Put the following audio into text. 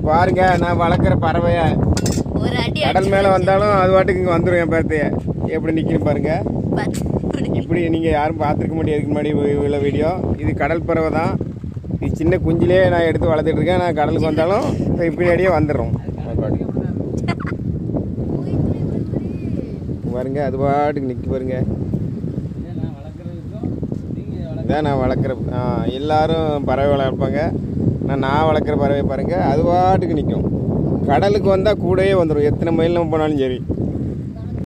பாருங்க நான் வளர்க்குற பறவைய ஒரு அடி கடல் மேலே வந்தாலும் அது பாட்டுக்கு இங்கே வந்துடும் என் பேர்த்தைய எப்படி நிற்கும் பாருங்க அடி இப்படி நீங்கள் யாரும் பார்த்துருக்க முடியாது இதுக்கு முன்னாடி உ- உள்ள வீடியோ இது கடல் பறவை தான் இது சின்ன குஞ்சிலே நான் எடுத்து வளர்த்துட்டு இருக்கேன் நான் கடலுக்கு வந்தாலும் இப்ப பின்னாடியே வந்துடும் அது பாட்டுக்கு. பாருங்க அது பாட்டுக்கு நிற்க பாருங்க இதான் நான் வளர்க்குற ஆ, எல்லாரும் பறவை வளர்ப்பாங்க நான் நான் வளர்க்குற பறவை பாருங்க அது பாட்டுக்கு நிற்கும் கடலுக்கு வந்தால் கூடயே வந்துடும் எத்தனை மைல் நம்ம போனாலும் சரி